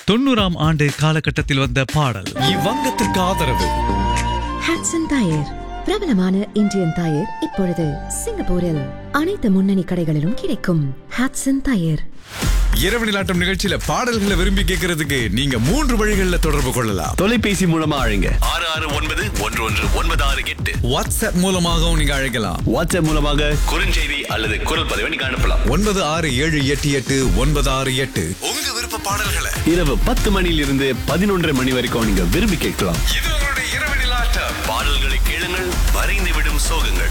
தொண்ணூறாம் ஆண்டு காலகட்டத்தில் வந்த பாடல் இவ்வங்கத்திற்கு ஆதரவு ஹாட்சன் டயர் பிரபலமான இந்தியன் டயர் இப்பொழுது சிங்கப்பூரில் அனைத்து முன்னணி கடைகளிலும் கிடைக்கும் ஹாட்சன் டயர் இரவு நிலாட்டம் நிகழ்ச்சியில பாடல்களை விரும்பி கேட்கறதுக்கு நீங்க மூன்று வழிகளில் தொடர்பு கொள்ளலாம் தொலைபேசி மூலமா அழைங்க ஆறு ஆறு ஒன்பது ஒன்று ஒன்று ஒன்பது ஆறு எட்டு வாட்ஸ்அப் மூலமாகவும் நீங்க அழைக்கலாம் வாட்ஸ்அப் மூலமாக குறுஞ்செய்தி அல்லது குரல் பதிவை நீங்க அனுப்பலாம் ஒன்பது ஆறு ஏழு எட்டு எட்டு ஒன்பது ஆறு எட்டு உங்க விருப்ப பாடல்களை இரவு பத்து மணியிலிருந்து பதினொன்றரை மணி வரைக்கும் நீங்க விரும்பி கேட்கலாம் இது உங்களுடைய இரவு நிலாட்டம் பாடல்களை கேளுங்கள் வரைந்து விடும் சோகங்கள்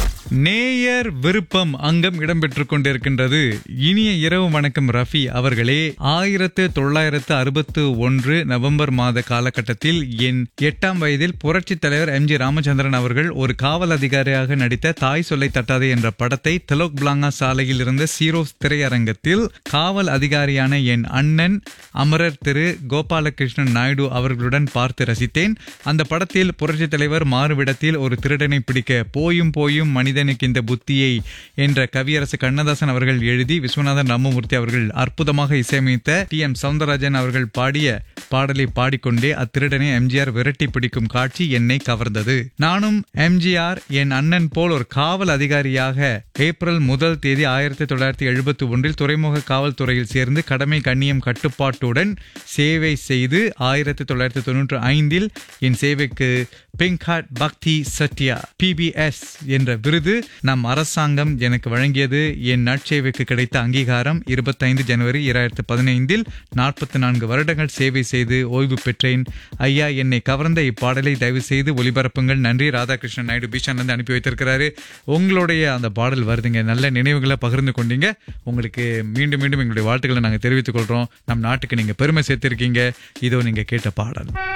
நேயர் விருப்பம் அங்கம் இடம்பெற்றுக் கொண்டிருக்கின்றது இனிய இரவு வணக்கம் ரஃபி அவர்களே ஆயிரத்து தொள்ளாயிரத்து அறுபத்து ஒன்று நவம்பர் மாத காலகட்டத்தில் என் எட்டாம் வயதில் புரட்சி தலைவர் எம் ஜி ராமச்சந்திரன் அவர்கள் ஒரு காவல் அதிகாரியாக நடித்த தாய் சொல்லை தட்டாதே என்ற படத்தை தெலோக் பிளாங்கா சாலையில் இருந்த சீரோஸ் திரையரங்கத்தில் காவல் அதிகாரியான என் அண்ணன் அமரர் திரு கோபாலகிருஷ்ணன் நாயுடு அவர்களுடன் பார்த்து ரசித்தேன் அந்த படத்தில் புரட்சி தலைவர் மாறுவிடத்தில் ஒரு திருடனை பிடிக்க போயும் போயும் மனிதனுக்கு இந்த புத்தியை என்ற கவியரசு கண்ணதாசன் அவர்கள் எழுதி விஸ்வநாதன் ராமமூர்த்தி அவர்கள் அற்புதமாக இசையமைத்த டி எம் சவுந்தரராஜன் அவர்கள் பாடிய பாடலை பாடிக்கொண்டே அத்திருடனை எம்ஜிஆர் விரட்டி பிடிக்கும் காட்சி என்னை கவர்ந்தது நானும் எம்ஜிஆர் என் அண்ணன் போல் ஒரு காவல் அதிகாரியாக ஏப்ரல் முதல் தேதி ஆயிரத்தி தொள்ளாயிரத்தி எழுபத்தி ஒன்றில் துறைமுக காவல்துறையில் சேர்ந்து கடமை கண்ணியம் கட்டுப்பாட்டுடன் சேவை செய்து ஆயிரத்தி தொள்ளாயிரத்தி தொண்ணூற்று ஐந்தில் என் சேவைக்கு பிங்க் ஹார்ட் பக்தி சத்யா பிபிஎஸ் என்ற விருது நம் அரசாங்கம் எனக்கு வழங்கியது என் நற்சேவைக்கு கிடைத்த அங்கீகாரம் இருபத்தைந்து ஜனவரி இரண்டாயிரத்து பதினைந்தில் நாற்பத்தி நான்கு வருடங்கள் சேவை செய்து ஓய்வு பெற்றேன் ஐயா என்னை கவர்ந்த இப்பாடலை தயவு செய்து ஒளிபரப்புங்கள் நன்றி ராதாகிருஷ்ணன் நாயுடு பீஷானந்த் அனுப்பி வைத்திருக்கிறாரு உங்களுடைய அந்த பாடல் வருதுங்க நல்ல நினைவுகளை பகிர்ந்து கொண்டீங்க உங்களுக்கு மீண்டும் மீண்டும் எங்களுடைய வாழ்த்துக்களை நாங்கள் தெரிவித்துக் கொள்றோம் நம் நாட்டுக்கு நீங்க பெருமை சேர்த்திருக்கீங்க இதோ நீங்க கேட்ட பாடல்